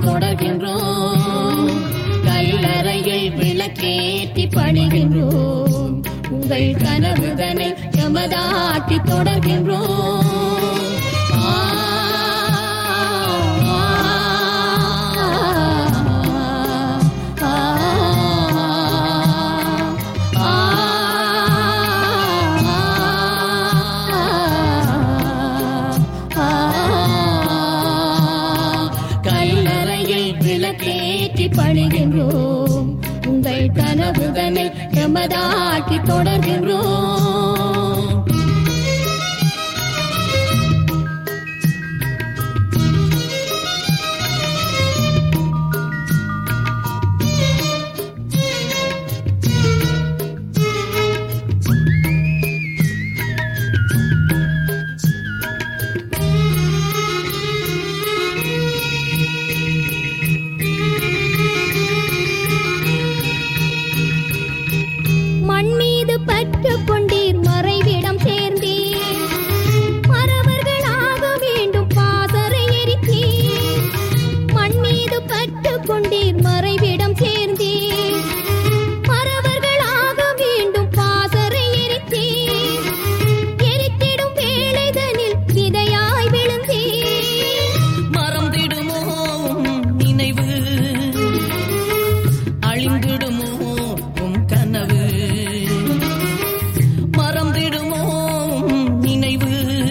தொடர்கின்றோம் கல்லறையில் விளக்கேற்றி பணிகின்றோம் உங்கள் கனவுதனை எமதாட்டி தொடர்கின்றோம் ஆ, ஆ, ஆ, ஆ, கல்லறையில் விளக்கேற்றி பணிகின்றோம் உங்கள் கனவுதனை எமதாக்கி தொடர்கின்றோம் மண் மீது பற்று கொண்டீர் மறைவிடம் சேர்ந்தீர் மறவர்களாக வேண்டும் பாசறை எரித்தீர் மண் மீது பற்று கொண்டீர் மறைவிடம் சேர்ந்தீர் மறவர்களாக வேண்டும் பாசறை எரித்தீர் எரித்திடும் வேளைதனில் விதையாய் விழுந்தீர் மறந்திடுமோ உம் நினைவு அழிந்திடுமோ உம் கனவு மறந்திடுமோ உம் நினைவு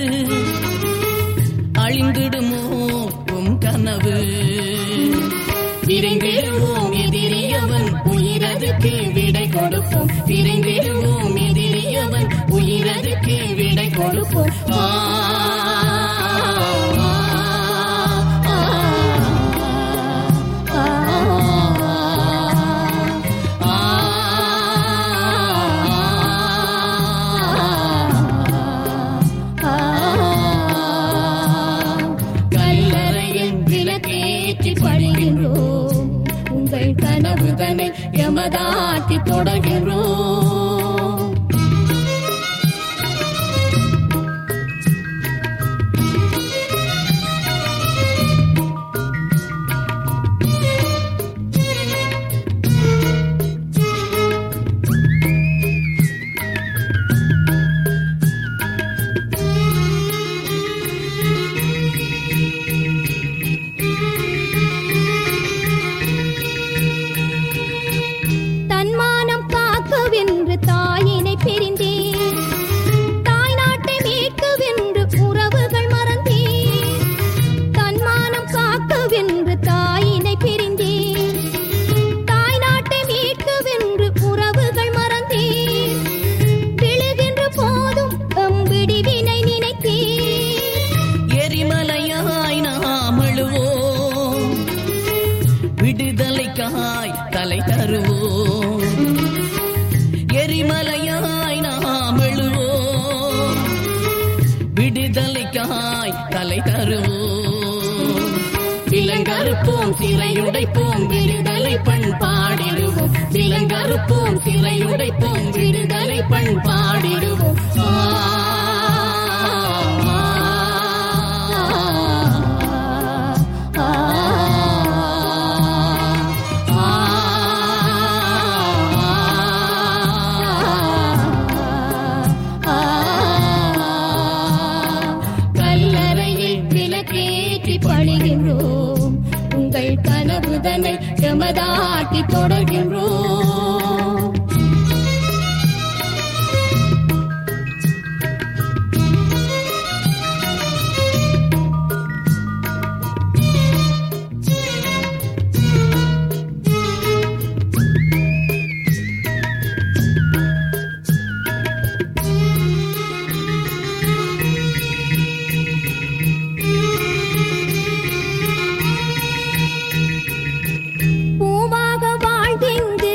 அழிந்திடுமோ உம் கனவு விரைந்திடுவோம் எதிரியவன் உயிரதுக்கு விடை கொடுப்போம் விரைந்திடுவோம் எதிரியவன் உயிரதுக்கு விடை கொடுப்போம் ஆ, ஆ, ஆ, ஆ, கல்லறையில் விளக்கேற்றி பணிகின்றோம் உங்கள் கனவுதனை எமதாட்டி தொடர்கின்றோம் தன்மானம் காக்கவென்று தாயினை பிரிந்தேன் தாய் நாட்டை மீட்கவென்று உறவுகள் மறந்தேன் தன்மானம் காக்கவென்று தாயினை பிரிந்தேன் தாய் நாட்டை மீட்கவென்று உறவுகள் மறந்தேன் விழுகின்ற போதும் எம் விடிவினை நினைத்தேன் எரிமலையாய் நாம் அழுவோம் விடுதலைக்காய் தலை தருவோம் எரிமலையாய் நாம் எழுவோம் விடுதலைக்காய் தலை தருவோம் விலங்கறுப்போம் சிறையுடைப்போம் விடுதலை பண்பாடிடுவோம் விலங்கறுப்போம் சிறையுடைப்போம் விடுதலை பண்பாடிடுவோம் ஆ, ஆ, ஆ, ஆ, கல்லறையில் விளக்கேற்றி பணிகின்றோம் உங்கள் கனவுதனை எமதாட்டி தொடர்கின்றோம் பூவாக வாழ்ந்தெங்கு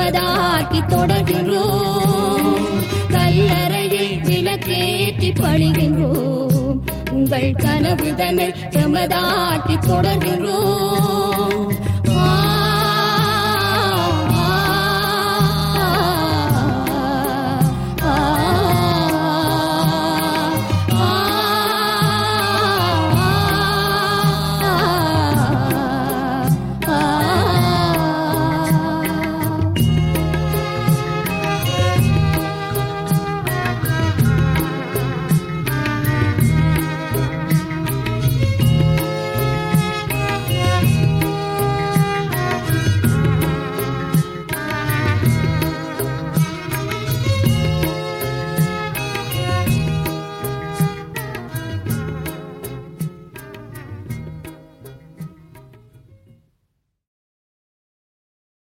எமதாக்கி தொடர்கின்றோம் கல்லறையில் விளக்கேற்றி பழிகின்றோம் உங்கள் கனவுதனை எமதாக்கி தொடர்கின்றோம்